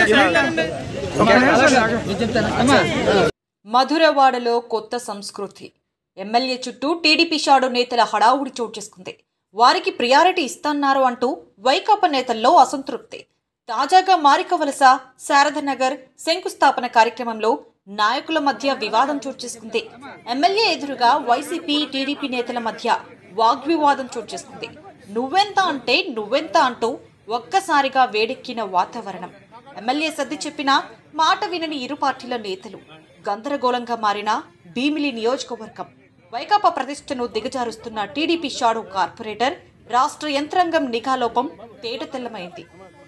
మధురవాడలో కొత్త సంస్కృతి ఎమ్మెల్యే చుట్టూ టీడీపీ షాడో నేతల హడావుడి చోటు చేసుకుంది వారికి ప్రియారిటీ ఇస్తన్నారు అంటూ వైకాపా నేతల్లో అసంతృప్తి తాజాగా మారికవలస శారదనగర్ శంకుస్థాపన కార్యక్రమంలో నాయకుల మధ్య వివాదం చోటు చేసుకుంది ఎమ్మెల్యే ఎదురుగా వైసీపీ టీడీపీ నేతల మధ్య వాగ్వివాదం చోటు చేసుకుంది నువ్వెంత అంటే నువ్వెంత అంటూ ఒక్కసారిగా వేడెక్కిన వాతావరణం ఎమ్మెల్యే సర్ది చెప్పినా మాట వినని ఇరు పార్టీల నేతలు గందరగోళంగా మారిన భీమిలి నియోజకవర్గం వైకాపా ప్రతిష్టను దిగజారుస్తున్న టీడీపీ షాడో కార్పొరేటర్ రాష్ట్ర యంత్రాంగం నిఘాలోపం తేటతెల్లమైంది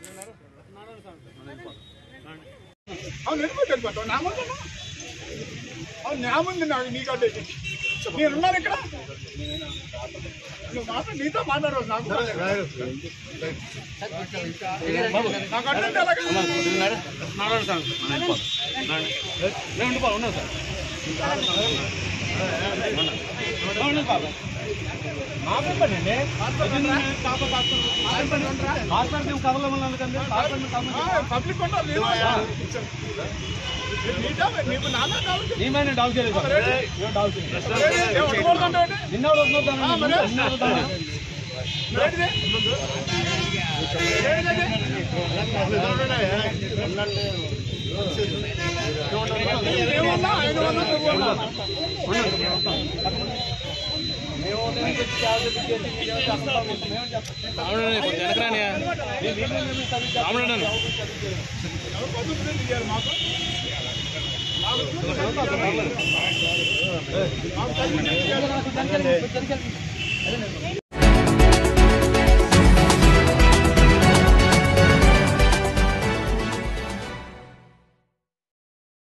అవును వెళ్ళిపోయి వెళ్ళిపోతావు నా ముందు అవును నా ముందు నాకు నీకంటే నేనున్నాను ఇక్కడ నువ్వు మాట నీతో మాట్లాడవచ్చు నాకు నాకు అడ్డంటే అలాగే పబ్లిక్ ఉంటారు నీతో నీకు నామే కావాలి నిన్న మాకు